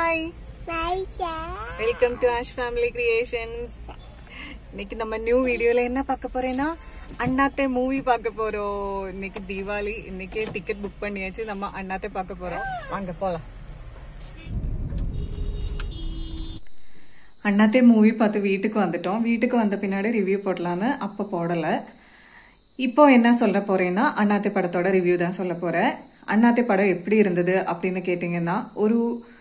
hi welcome to Ash family creations இன்னைக்கு நம்ம new வீடியோல என்ன பார்க்க போறேன்னா அண்ணாத்தே மூவி பார்க்க போறோம் இன்னைக்கு தீபாவளி இன்னைக்கு டிக்கெட் புக் பண்ணியாச்சு நம்ம அண்ணாத்தே பார்க்க போறோம் வாங்க போலாம் அண்ணாத்தே மூவி பார்த்து வீட்டுக்கு வந்துட்டோம் வீட்டுக்கு வந்த பின்னாடி ரிவ்யூ போடலான்னு அப்ப போடல இப்போ என்ன சொல்ல போறேன்னா அண்ணாத்தே படத்தோட ரிவ்யூ தான் சொல்ல போறேன் அண்ணாத்தே படம் எப்படி இருந்தது அப்படின்னு கேட்டீங்கன்னா ஒரு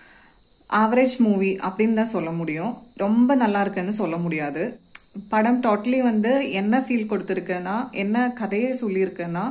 ஆவரேஜ் மூவி அப்படின்னு தான் சொல்ல முடியும் ரொம்ப நல்லா இருக்குன்னு சொல்ல முடியாது படம் டோட்டலி வந்து என்ன ஃபீல் கொடுத்துருக்குன்னா என்ன கதையை சொல்லியிருக்குன்னா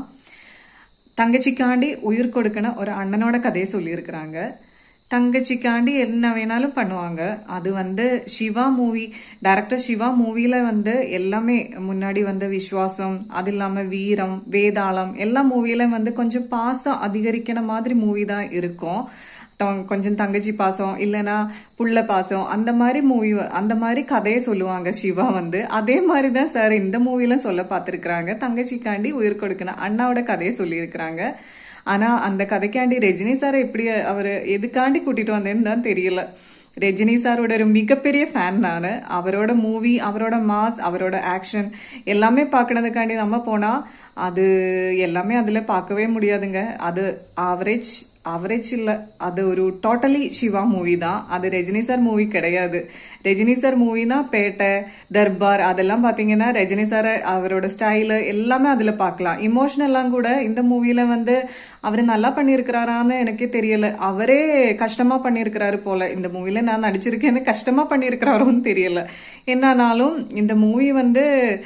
தங்கச்சிக்காண்டி உயிர் கொடுக்கணும் ஒரு அண்ணனோட கதையை சொல்லியிருக்கிறாங்க தங்கச்சிக்காண்டி என்ன வேணாலும் பண்ணுவாங்க அது வந்து சிவா மூவி டைரக்டர் சிவா மூவில வந்து எல்லாமே முன்னாடி வந்து விஸ்வாசம் அது இல்லாம வீரம் வேதாளம் எல்லா மூவில வந்து கொஞ்சம் பாசம் அதிகரிக்கிற மாதிரி மூவி தான் இருக்கும் த- கொஞ்சம் தங்கச்சி பாசம் இல்லனா புள்ள பாசம் அந்த மாதிரி மூவி அந்த மாதிரி கதையை சொல்லுவாங்க சிவா வந்து அதே மாதிரி தான் சார் இந்த மூவில சொல்ல பார்த்திருக்கிறாங்க தங்கச்சிக்காண்டி உயிர் கொடுக்கணும் அண்ணாவோட கதையை சொல்லியிருக்கிறாங்க ஆனா அந்த கதைக்காண்டி ரஜினி சார் எப்படி அவரு எதுக்காண்டி கூட்டிட்டு வந்தேன்னு தான் தெரியல ரஜினி சாரோட ஒரு மிகப்பெரிய ஃபேன் நானு அவரோட மூவி அவரோட மாஸ் அவரோட ஆக்ஷன் எல்லாமே பார்க்கறதுக்காண்டி நம்ம போனா அது எல்லாமே அதுல பார்க்கவே முடியாதுங்க அது ஆவரேஜ் ஆவரேஜ் இல்ல அது ஒரு டோட்டலி சிவா மூவி தான் அது ரஜினி சார் மூவி கிடையாது ரஜினி சார் மூவினா பேட்டை தர்பார் அதெல்லாம் பாத்தீங்கன்னா ரஜினி சார் அவரோட ஸ்டைலு எல்லாமே அதுல பார்க்கலாம் இமோஷனல்லாம் கூட இந்த மூவில வந்து அவரு நல்லா பண்ணியிருக்கிறாரான்னு எனக்கே தெரியல அவரே கஷ்டமா பண்ணியிருக்கிறாரு போல இந்த மூவில நான் நடிச்சிருக்கேன்னு கஷ்டமா பண்ணியிருக்கிறாரோன்னு தெரியல என்னன்னாலும் இந்த மூவி வந்து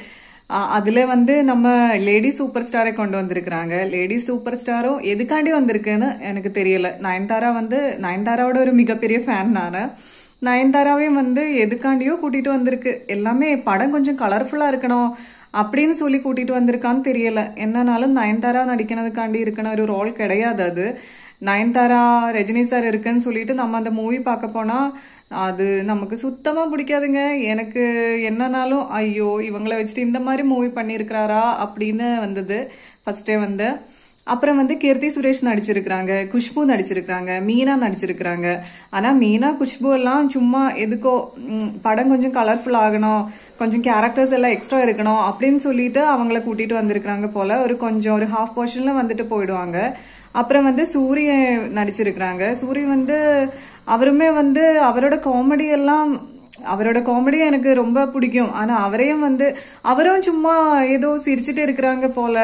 அ- அதுல வந்து நம்ம லேடி சூப்பர் ஸ்டாரை கொண்டு வந்திருக்கிறாங்க லேடி சூப்பர் ஸ்டாரும் எதுக்காண்டி வந்திருக்குன்னு எனக்கு தெரியல நயன்தாரா வந்து நயன்தாராவோட ஒரு மிகப்பெரிய ஃபேன் நானு நயன்தாராவையும் வந்து எதுக்காண்டியோ கூட்டிட்டு வந்திருக்கு எல்லாமே படம் கொஞ்சம் கலர்ஃபுல்லா இருக்கணும் அப்படின்னு சொல்லி கூட்டிட்டு வந்திருக்கான்னு தெரியல என்னன்னாலும் நயன்தாரா நடிக்கிறதுக்காண்டி இருக்கிற ஒரு ரோல் கிடையாது அது நயன்தாரா ரஜினி சார் இருக்குன்னு சொல்லிட்டு நம்ம அந்த மூவி பார்க்க போனா அது நமக்கு சுத்தமா பிடிக்காதுங்க எனக்கு என்னன்னாலும் ஐயோ இவங்கள வச்சுட்டு இந்த மாதிரி மூவி பண்ணியிருக்கிறாரா அப்படின்னு வந்தது ஃபர்ஸ்டே வந்து அப்புறம் வந்து கீர்த்தி சுரேஷ் நடிச்சிருக்கிறாங்க குஷ்பு நடிச்சிருக்கிறாங்க மீனா நடிச்சிருக்கிறாங்க ஆனா மீனா குஷ்பு எல்லாம் சும்மா எதுக்கோ ம், படம் கொஞ்சம் கலர்ஃபுல் ஆகணும் கொஞ்சம் கேரக்டர்ஸ் எல்லாம் எக்ஸ்ட்ரா இருக்கணும் அப்படின்னு சொல்லிட்டு அவங்கள கூட்டிட்டு வந்திருக்கிறாங்க போல ஒரு கொஞ்சம் ஒரு ஹாஃப் போர்ஷன்ல வந்துட்டு போயிடுவாங்க அப்புறம் வந்து சூரிய நடிச்சிருக்கிறாங்க சூரிய வந்து அவருமே வந்து அவரோட காமெடி எல்லாம் அவரோட காமெடி எனக்கு ரொம்ப பிடிக்கும் ஆனா அவரையும் வந்து அவரும் சும்மா ஏதோ சிரிச்சுட்டு இருக்கிறாங்க போல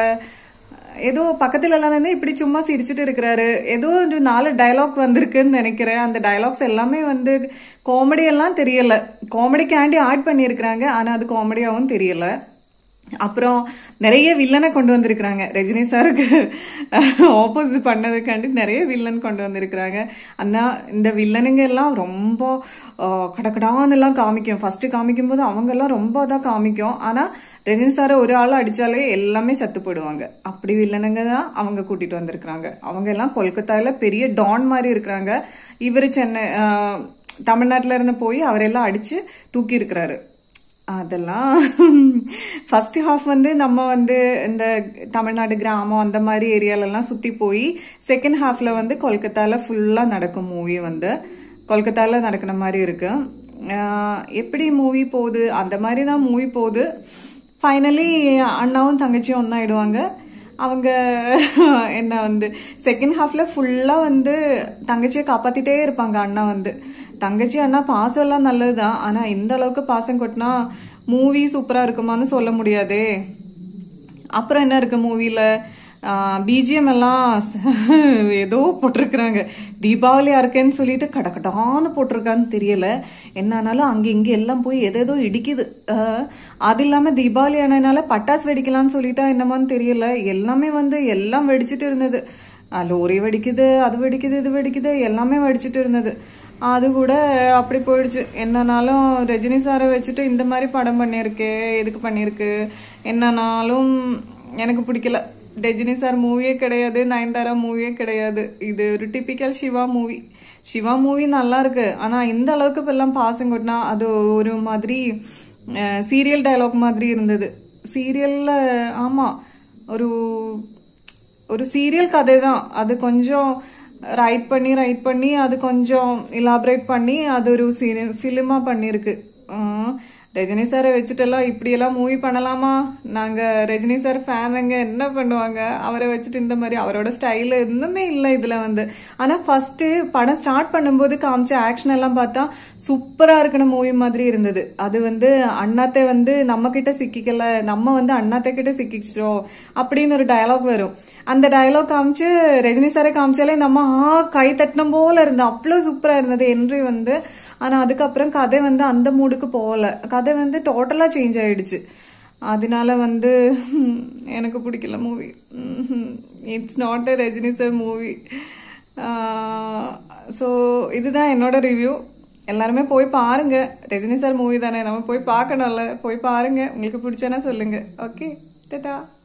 ஏதோ பக்கத்துல எல்லாம் வந்து இப்படி சும்மா சிரிச்சுட்டு இருக்கிறாரு ஏதோ ஒரு நாலு டயலாக் வந்திருக்குன்னு நினைக்கிறேன் அந்த டயலாக்ஸ் எல்லாமே வந்து காமெடி எல்லாம் தெரியல காமெடிக்காண்டி ஆட் பண்ணியிருக்கிறாங்க ஆனா அது காமெடியாவும் தெரியல அப்புறம் நிறைய வில்லனை கொண்டு வந்திருக்கிறாங்க ரஜினி சாருக்கு ஆப்போசிட் பண்ணதுக்காண்டி நிறைய வில்லன் கொண்டு வந்திருக்கிறாங்க ஆனா இந்த வில்லனுங்க எல்லாம் ரொம்ப ஆஹ், கடகடான்னு எல்லாம் காமிக்கும் ஃபர்ஸ்ட் காமிக்கும் போது அவங்க எல்லாம் ரொம்ப தான் காமிக்கும் ஆனா ரஜினி சாரை ஒரு ஆள் அடிச்சாலே எல்லாமே செத்து போயிடுவாங்க அப்படி வில்லனுங்க தான் அவங்க கூட்டிட்டு வந்திருக்கிறாங்க அவங்க எல்லாம் கொல்கத்தால பெரிய டான் மாதிரி இருக்கிறாங்க இவரு சென்னை ஆஹ், தமிழ்நாட்டுல இருந்து போய் அவரெல்லாம் அடிச்சு தூக்கி இருக்கிறாரு அதெல்லாம் ஃபர்ஸ்ட் ஹாஃப் வந்து நம்ம வந்து இந்த தமிழ்நாடு கிராமம் அந்த மாதிரி ஏரியால எல்லாம் சுத்தி போய் செகண்ட் ஹாஃப்ல வந்து கொல்கத்தால ஃபுல்லா நடக்கும் மூவி வந்து கொல்கத்தால நடக்கிற மாதிரி இருக்கு ஆஹ் எப்படி மூவி போகுது அந்த மாதிரி தான் மூவி போகுது ஃபைனலி அண்ணாவும் தங்கச்சியும் ஒன்னாயிடுவாங்க அவங்க என்ன வந்து செகண்ட் ஹாஃப்ல ஃபுல்லா வந்து தங்கச்சியை காப்பாத்திட்டே இருப்பாங்க அண்ணா வந்து தங்கச்சி அண்ணா பாசம் எல்லாம் நல்லதுதான் ஆனா இந்த அளவுக்கு பாசம் கொட்டினா மூவி சூப்பரா இருக்குமான்னு சொல்ல முடியாதே அப்புறம் என்ன இருக்கு மூவில பிஜிஎம் எல்லாம் ஏதோ போட்டிருக்கிறாங்க தீபாவளியா இருக்கேன்னு சொல்லிட்டு கடக்கடான்னு போட்டிருக்கான்னு தெரியல என்னன்னாலும் அங்க இங்க எல்லாம் போய் எதேதோ இடிக்குது ஆஹ், அது இல்லாம தீபாவளி ஆனதுனால பட்டாசு வெடிக்கலாம்னு சொல்லிட்டா என்னமான்னு தெரியல எல்லாமே வந்து எல்லாம் வெடிச்சிட்டு இருந்தது ஆஹ், லோரி வெடிக்குது அது வெடிக்குது இது வெடிக்குது எல்லாமே வெடிச்சிட்டு இருந்தது அது கூட அப்படி போயிடுச்சு என்னன்னாலும் ரஜினி சாரை வச்சுட்டு இந்த மாதிரி படம் பண்ணியிருக்கு எதுக்கு பண்ணியிருக்கு என்னன்னாலும் எனக்கு பிடிக்கல ரஜினி சார் மூவியே கிடையாது நயன்தாரா மூவியே கிடையாது இது ஒரு typical Siva movie Siva movie நல்லா இருக்கு ஆனா இந்த அளவுக்கு இப்ப எல்லாம் பாசம் கொட்டினா அது ஒரு மாதிரி சீரியல் டயலாக் மாதிரி இருந்தது சீரியல்ல ஆமா ஒரு ஒரு சீரியல் கதை தான் அது கொஞ்சம் ரைட் பண்ணி ரைட் பண்ணி அது கொஞ்சம் இலாபரேட் பண்ணி அது ஒரு ஃபிலிமா பண்ணிருக்கு ஆஹ், ரஜினி சாரை வச்சுட்டெல்லாம் இப்படியெல்லாம் மூவி பண்ணலாமா நாங்க ரஜினி சார் ஃபேனுங்க என்ன பண்ணுவாங்க அவரை வச்சுட்டு இந்த மாதிரி அவரோட ஸ்டைல் இன்னுமே இல்லை இதுல வந்து ஆனா ஃபர்ஸ்ட் படம் ஸ்டார்ட் பண்ணும்போது காமிச்ச ஆக்ஷன் எல்லாம் பார்த்தா சூப்பரா இருக்கிற மூவி மாதிரி இருந்தது அது வந்து அண்ணாத்தை வந்து நம்ம கிட்ட சிக்கிக்கல நம்ம வந்து அண்ணாத்தை கிட்ட சிக்கிச்சோம் அப்படின்னு ஒரு டயலாக் வரும் அந்த டயலாக் காமிச்சு ரஜினி சாரை காமிச்சாலே நம்ம ஆ கை தட்டின போல இருந்தது அவ்வளவு சூப்பரா இருந்தது என்றி வந்து ஆனா அதுக்கப்புறம் கதை வந்து அந்த மூடுக்கு போகல கதை வந்து டோட்டலா சேஞ்ச் ஆயிடுச்சு அதனால வந்து ஹம், எனக்கு பிடிக்கல movie it's not a Rajini sir movie so இதுதான் என்னோட ரிவ்யூ எல்லாருமே போய் பாருங்க ரஜினி சார் மூவி தானே நம்ம போய் பார்க்கணும்ல போய் பாருங்க உங்களுக்கு பிடிச்சனா சொல்லுங்க ஓகே டட்டா